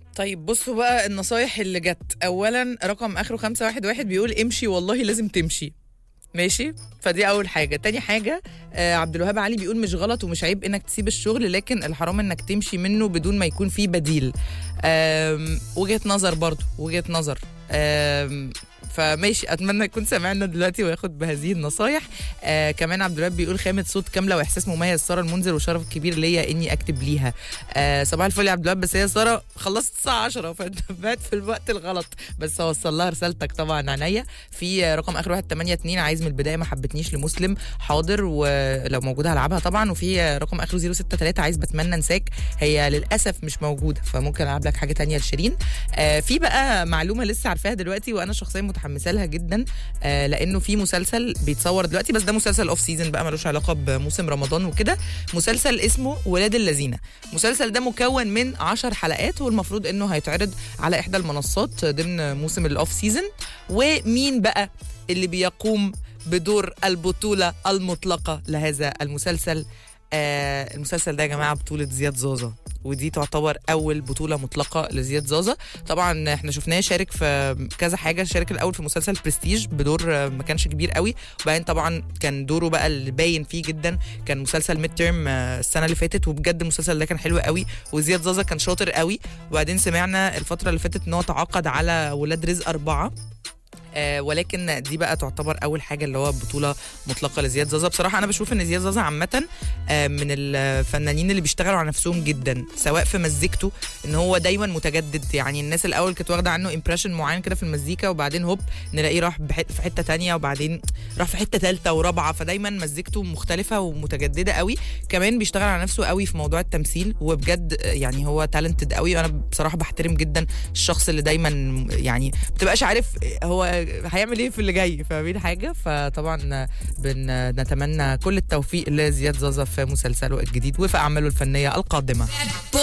طيب بصوا بقى النصايح اللي جت اولا رقم اخره 511 بيقول امشي والله لازم تمشي ماشي فدي اول حاجه تاني حاجه آه عبد الوهاب علي بيقول مش غلط ومش عيب انك تسيب الشغل لكن الحرام انك تمشي منه بدون ما يكون فيه بديل آم، وجهه نظر برضو وجهه نظر آم، فماشي اتمنى يكون سمعنا دلوقتي وياخد بهذه النصايح آه كمان عبد الوهاب بيقول خامه صوت كامله واحساس مميز ساره المنذر وشرف كبير ليا اني اكتب ليها آه صباح الفل يا عبد الوهاب بس هي ساره خلصت الساعه 10 فانتبهت في الوقت الغلط بس هوصل لها رسالتك طبعا عينيا في آه، رقم اخر 182 عايز من البدايه ما حبتنيش لمسلم حاضر ولو موجوده هلعبها طبعا وفي آه، رقم اخره 063 عايز بتمنى انساك هي للاسف مش موجوده فممكن العب لك حاجه تانية لشيرين آه في بقى معلومه لسه عارفاها دلوقتي وانا شخصيا متحمسه لها جدا آه لانه في مسلسل بيتصور دلوقتي بس ده مسلسل اوف سيزون بقى ملوش علاقه بموسم رمضان وكده مسلسل اسمه ولاد اللذينه المسلسل ده مكون من 10 حلقات والمفروض انه هيتعرض على احدى المنصات ضمن موسم الاوف سيزون ومين بقى اللي بيقوم بدور البطوله المطلقه لهذا المسلسل آه المسلسل ده يا جماعه بطوله زياد زوزة ودي تعتبر اول بطوله مطلقه لزياد زازا طبعا احنا شفناه شارك في كذا حاجه شارك الاول في مسلسل برستيج بدور آه، ما كانش كبير قوي وبعدين طبعا كان دوره بقى اللي باين فيه جدا كان مسلسل ميد تيرم السنه اللي فاتت وبجد المسلسل ده كان حلو قوي وزياد زازا كان شاطر قوي وبعدين سمعنا الفتره اللي فاتت ان هو تعاقد على ولاد رزق اربعه آه ولكن دي بقى تعتبر اول حاجه اللي هو بطوله مطلقه لزياد زازا بصراحه انا بشوف ان زياد زازا عامه آه من الفنانين اللي بيشتغلوا على نفسهم جدا سواء في مزيكته ان هو دايما متجدد يعني الناس الاول كانت واخده عنه امبريشن معين كده في المزيكا وبعدين هوب نلاقيه راح بح- في حته تانية وبعدين راح في حته ثالثه ورابعه فدايما مزيكته مختلفه ومتجدده قوي كمان بيشتغل على نفسه قوي في موضوع التمثيل وبجد آه، يعني هو تالنتد قوي وانا بصراحه بحترم جدا الشخص اللي دايما يعني ما بتبقاش عارف هو هيعمل ايه في اللي جاي فاهمين حاجه فطبعا بنتمنى كل التوفيق لزياد زازا في مسلسله الجديد وفي اعماله الفنيه القادمه